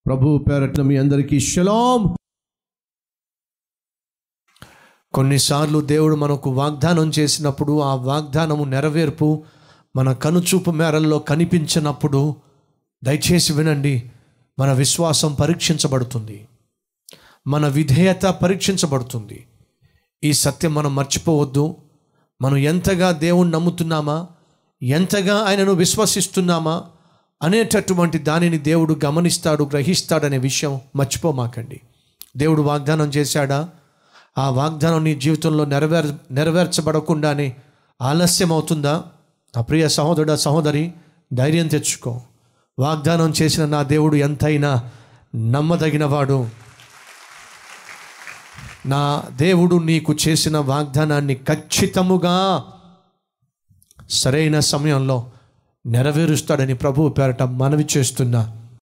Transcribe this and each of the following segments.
ప్రభు పేరట్ల మీ అందరికీ షలాం కొన్నిసార్లు దేవుడు మనకు వాగ్దానం చేసినప్పుడు ఆ వాగ్దానము నెరవేర్పు మన కనుచూపు మేరల్లో కనిపించినప్పుడు దయచేసి వినండి మన విశ్వాసం పరీక్షించబడుతుంది మన విధేయత పరీక్షించబడుతుంది ఈ సత్యం మనం మర్చిపోవద్దు మనం ఎంతగా దేవుణ్ణి నమ్ముతున్నామా ఎంతగా ఆయనను విశ్వసిస్తున్నామా అనేటటువంటి దానిని దేవుడు గమనిస్తాడు గ్రహిస్తాడనే విషయం మర్చిపోమాకండి దేవుడు వాగ్దానం చేశాడా ఆ వాగ్దానం నీ జీవితంలో నెరవేర్ నెరవేర్చబడకుండానే ఆలస్యం అవుతుందా నా ప్రియ సహోదరుడ సహోదరి ధైర్యం తెచ్చుకో వాగ్దానం చేసిన నా దేవుడు ఎంతైనా నమ్మదగినవాడు నా దేవుడు నీకు చేసిన వాగ్దానాన్ని ఖచ్చితముగా సరైన సమయంలో నెరవేరుస్తాడని ప్రభువు పేరట మనవి చేస్తున్నా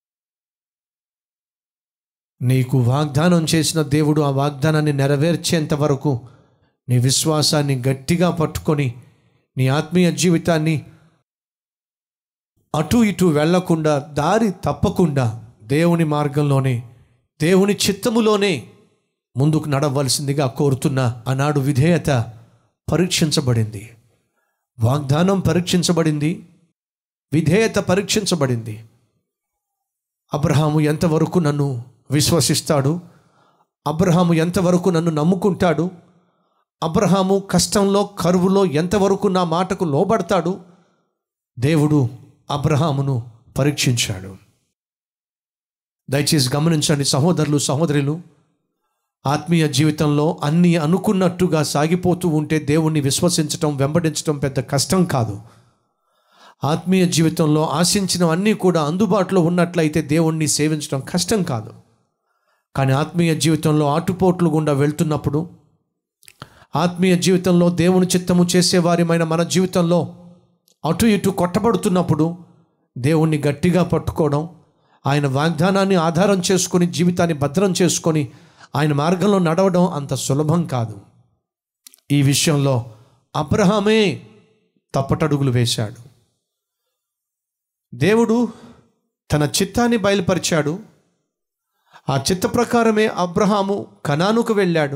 నీకు వాగ్దానం చేసిన దేవుడు ఆ వాగ్దానాన్ని నెరవేర్చేంత వరకు నీ విశ్వాసాన్ని గట్టిగా పట్టుకొని నీ ఆత్మీయ జీవితాన్ని అటు ఇటు వెళ్లకుండా దారి తప్పకుండా దేవుని మార్గంలోనే దేవుని చిత్తములోనే ముందుకు నడవలసిందిగా కోరుతున్న ఆనాడు విధేయత పరీక్షించబడింది వాగ్దానం పరీక్షించబడింది విధేయత పరీక్షించబడింది అబ్రహాము ఎంతవరకు నన్ను విశ్వసిస్తాడు అబ్రహాము ఎంతవరకు నన్ను నమ్ముకుంటాడు అబ్రహాము కష్టంలో కరువులో ఎంతవరకు నా మాటకు లోబడతాడు దేవుడు అబ్రహామును పరీక్షించాడు దయచేసి గమనించండి సహోదరులు సహోదరులు ఆత్మీయ జీవితంలో అన్నీ అనుకున్నట్టుగా సాగిపోతూ ఉంటే దేవుణ్ణి విశ్వసించటం వెంబడించటం పెద్ద కష్టం కాదు ఆత్మీయ జీవితంలో ఆశించినవన్నీ కూడా అందుబాటులో ఉన్నట్లయితే దేవుణ్ణి సేవించడం కష్టం కాదు కానీ ఆత్మీయ జీవితంలో ఆటుపోట్లు గుండా వెళ్తున్నప్పుడు ఆత్మీయ జీవితంలో దేవుని చిత్తము చేసేవారిమైన మన జీవితంలో అటు ఇటు కొట్టబడుతున్నప్పుడు దేవుణ్ణి గట్టిగా పట్టుకోవడం ఆయన వాగ్దానాన్ని ఆధారం చేసుకొని జీవితాన్ని భద్రం చేసుకొని ఆయన మార్గంలో నడవడం అంత సులభం కాదు ఈ విషయంలో అబ్రహామే తప్పటడుగులు వేశాడు దేవుడు తన చిత్తాన్ని బయలుపరిచాడు ఆ చిత్త ప్రకారమే అబ్రహాము కనానుకు వెళ్ళాడు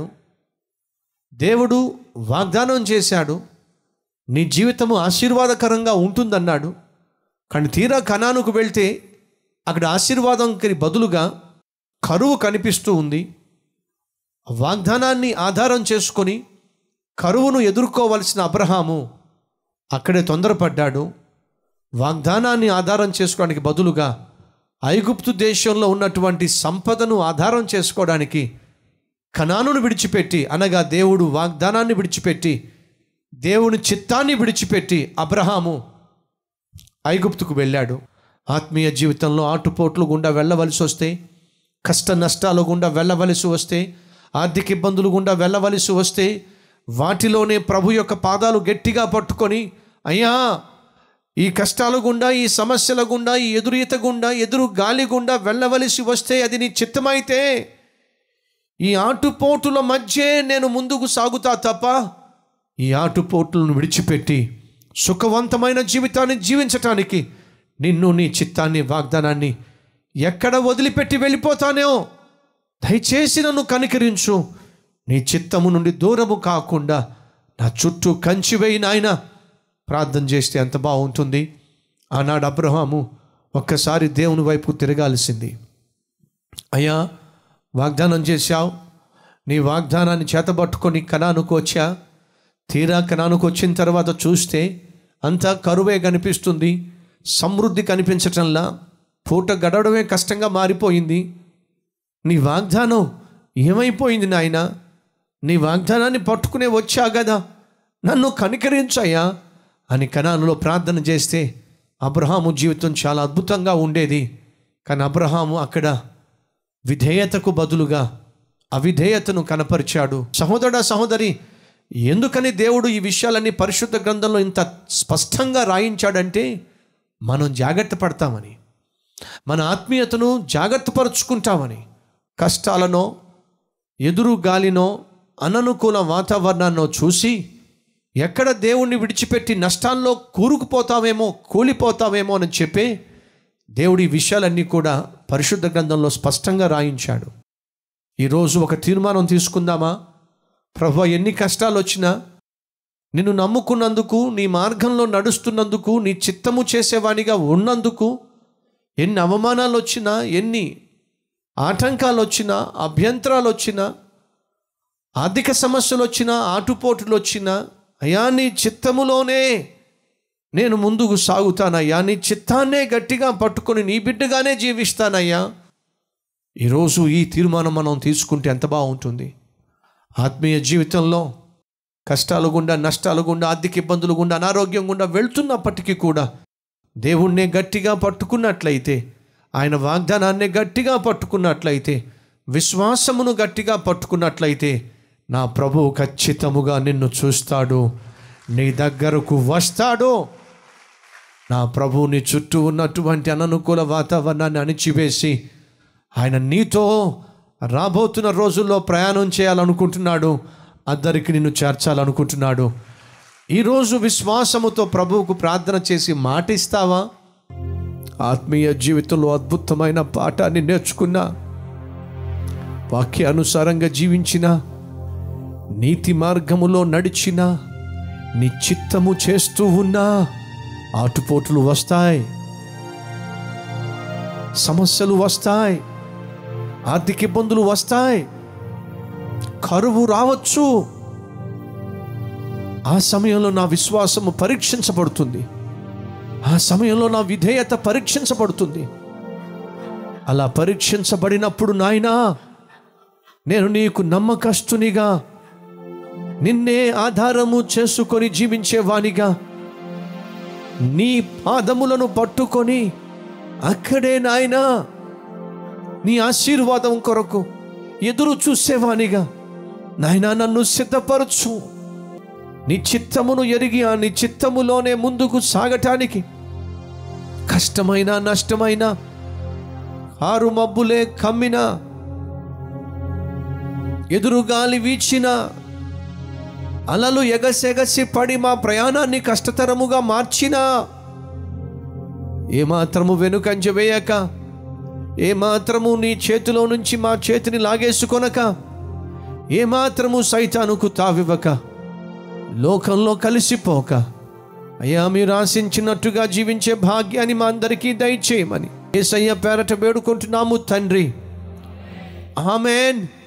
దేవుడు వాగ్దానం చేశాడు నీ జీవితము ఆశీర్వాదకరంగా ఉంటుందన్నాడు కానీ తీరా కనానుకు వెళ్తే అక్కడ ఆశీర్వాదంకి బదులుగా కరువు కనిపిస్తూ ఉంది వాగ్దానాన్ని ఆధారం చేసుకొని కరువును ఎదుర్కోవలసిన అబ్రహాము అక్కడే తొందరపడ్డాడు వాగ్దానాన్ని ఆధారం చేసుకోవడానికి బదులుగా ఐగుప్తు దేశంలో ఉన్నటువంటి సంపదను ఆధారం చేసుకోవడానికి కణానును విడిచిపెట్టి అనగా దేవుడు వాగ్దానాన్ని విడిచిపెట్టి దేవుని చిత్తాన్ని విడిచిపెట్టి అబ్రహాము ఐగుప్తుకు వెళ్ళాడు ఆత్మీయ జీవితంలో ఆటుపోట్లు గుండా వెళ్ళవలసి వస్తే కష్ట నష్టాలు గుండా వెళ్ళవలసి వస్తే ఆర్థిక ఇబ్బందులు గుండా వెళ్ళవలసి వస్తే వాటిలోనే ప్రభు యొక్క పాదాలు గట్టిగా పట్టుకొని అయ్యా ఈ కష్టాల గుండా ఈ సమస్యల గుండా ఈ ఎదురీత గుండా ఎదురు గాలి గుండా వెళ్ళవలసి వస్తే అది నీ చిత్తమైతే ఈ ఆటుపోటుల మధ్యే నేను ముందుకు సాగుతా తప్ప ఈ ఆటుపోట్లను విడిచిపెట్టి సుఖవంతమైన జీవితాన్ని జీవించటానికి నిన్ను నీ చిత్తాన్ని వాగ్దానాన్ని ఎక్కడ వదిలిపెట్టి వెళ్ళిపోతానో దయచేసి నన్ను కనికరించు నీ చిత్తము నుండి దూరము కాకుండా నా చుట్టూ కంచి వేయి నాయన ప్రార్థన చేస్తే ఎంత బాగుంటుంది ఆనాడు అబ్రహాము ఒక్కసారి దేవుని వైపు తిరగాల్సింది అయ్యా వాగ్దానం చేశావు నీ వాగ్దానాన్ని చేతబట్టుకొని కణానుకు వచ్చా తీరా కణానుకు వచ్చిన తర్వాత చూస్తే అంతా కరువే కనిపిస్తుంది సమృద్ధి కనిపించటంలా పూట గడవడమే కష్టంగా మారిపోయింది నీ వాగ్దానం ఏమైపోయింది నాయన నీ వాగ్దానాన్ని పట్టుకునే వచ్చా కదా నన్ను కనికరించయ్యా అని కణాలలో ప్రార్థన చేస్తే అబ్రహాము జీవితం చాలా అద్భుతంగా ఉండేది కానీ అబ్రహాము అక్కడ విధేయతకు బదులుగా అవిధేయతను కనపరిచాడు సహోదరుడ సహోదరి ఎందుకని దేవుడు ఈ విషయాలన్నీ పరిశుద్ధ గ్రంథంలో ఇంత స్పష్టంగా రాయించాడంటే మనం జాగ్రత్త పడతామని మన ఆత్మీయతను జాగ్రత్త పరుచుకుంటామని కష్టాలనో ఎదురు గాలినో అననుకూల వాతావరణాన్నో చూసి ఎక్కడ దేవుణ్ణి విడిచిపెట్టి నష్టాల్లో కూరుకుపోతావేమో కూలిపోతావేమో అని చెప్పి దేవుడి విషయాలన్నీ కూడా పరిశుద్ధ గ్రంథంలో స్పష్టంగా రాయించాడు ఈరోజు ఒక తీర్మానం తీసుకుందామా ప్రభు ఎన్ని కష్టాలు వచ్చినా నిన్ను నమ్ముకున్నందుకు నీ మార్గంలో నడుస్తున్నందుకు నీ చిత్తము చేసేవానిగా ఉన్నందుకు ఎన్ని అవమానాలు వచ్చినా ఎన్ని ఆటంకాలు వచ్చినా అభ్యంతరాలు వచ్చినా ఆర్థిక సమస్యలు వచ్చినా ఆటుపోటులు వచ్చినా అయా నీ చిత్తములోనే నేను ముందుకు సాగుతానయ్యా నీ చిత్తాన్నే గట్టిగా పట్టుకొని నీ బిడ్డగానే జీవిస్తానయ్యా ఈరోజు ఈ తీర్మానం మనం తీసుకుంటే ఎంత బాగుంటుంది ఆత్మీయ జీవితంలో కష్టాలు గుండా నష్టాలు గుండా ఆర్థిక ఇబ్బందులు గుండా అనారోగ్యం గుండా వెళ్తున్నప్పటికీ కూడా దేవుణ్ణే గట్టిగా పట్టుకున్నట్లయితే ఆయన వాగ్దానాన్ని గట్టిగా పట్టుకున్నట్లయితే విశ్వాసమును గట్టిగా పట్టుకున్నట్లయితే నా ప్రభువు ఖచ్చితముగా నిన్ను చూస్తాడు నీ దగ్గరకు వస్తాడు నా ప్రభువు నీ చుట్టూ ఉన్నటువంటి అననుకూల వాతావరణాన్ని అణిచివేసి ఆయన నీతో రాబోతున్న రోజుల్లో ప్రయాణం చేయాలనుకుంటున్నాడు అందరికి నిన్ను చేర్చాలనుకుంటున్నాడు ఈరోజు విశ్వాసముతో ప్రభువుకు ప్రార్థన చేసి మాట ఇస్తావా ఆత్మీయ జీవితంలో అద్భుతమైన పాఠాన్ని నేర్చుకున్నా వాక్యానుసారంగా జీవించిన నీతి మార్గములో నడిచిన నీ చిత్తము చేస్తూ ఉన్నా ఆటుపోట్లు వస్తాయి సమస్యలు వస్తాయి ఆర్థిక ఇబ్బందులు వస్తాయి కరువు రావచ్చు ఆ సమయంలో నా విశ్వాసము పరీక్షించబడుతుంది ఆ సమయంలో నా విధేయత పరీక్షించబడుతుంది అలా పరీక్షించబడినప్పుడు నాయనా నేను నీకు నమ్మకస్తునిగా నిన్నే ఆధారము చేసుకొని జీవించేవానిగా నీ పాదములను పట్టుకొని అక్కడే నాయనా నీ ఆశీర్వాదం కొరకు ఎదురు చూసేవానిగా నాయనా నన్ను సిద్ధపరచు నీ చిత్తమును ఎరిగి ఆ నీ చిత్తములోనే ముందుకు సాగటానికి కష్టమైన నష్టమైన ఆరు మబ్బులే కమ్మిన ఎదురుగాలి వీచిన అలలు ఎగసెగసి పడి మా ప్రయాణాన్ని కష్టతరముగా మార్చినా ఏమాత్రము వెనుకంజ వేయక ఏమాత్రము నీ చేతిలో నుంచి మా చేతిని లాగేసుకొనక ఏమాత్రము సైతానుకు తావివ్వక లోకంలో కలిసిపోక అయ్యా మీరు ఆశించినట్టుగా జీవించే భాగ్యాన్ని మా అందరికీ దయచేయమని ఏసయ్య పేరట వేడుకుంటున్నాము తండ్రి ఆమెన్